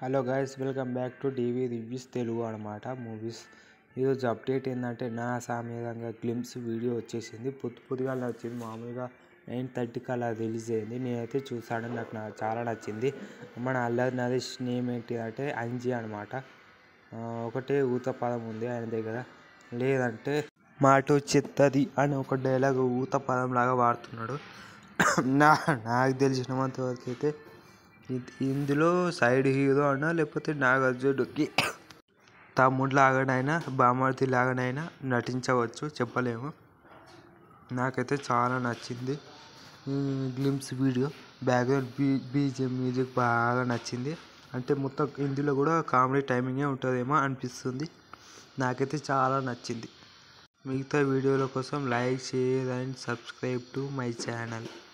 hello guys welcome back to TV reviews Telugu అనమాట movies ఈరోజు update ఏంటంటే నా సామేదంగా గ్లిమ్స్ వీడియో వచ్చేసింది పొద్దు పొద్దుగా వచ్చింది మామూలుగా నైన్ థర్టీకి అలా రిలీజ్ అయింది నేనైతే చూసాను నాకు నా చాలా నచ్చింది మన అల్లరి నరేష్ నేమ్ ఏంటి అంటే అంజీ అనమాట ఒకటే ఊత పదం ఉంది ఆయన దగ్గర లేదంటే మాట చెత్తది అని ఒక డైలాగ్ ఊత పదం లాగా వాడుతున్నాడు నా నాకు తెలిసినంత వరకు అయితే ఇ- ఇందులో సైడ్ హీరో అన్నా లేకపోతే నాగార్జునకి తమ్ముడు లాగానైనా బామర్ది లాగానైనా నటించవచ్చు చెప్పలేము నాకైతే చాలా నచ్చింది glimpse video background B BGM music బాగా నచ్చింది అంటే మొత్తం ఇందులో కూడా కామెడీ టైమింగే ఉంటుందేమో అనిపిస్తుంది నాకైతే చాలా నచ్చింది మిగతా వీడియోల కోసం like share and subscribe to my channel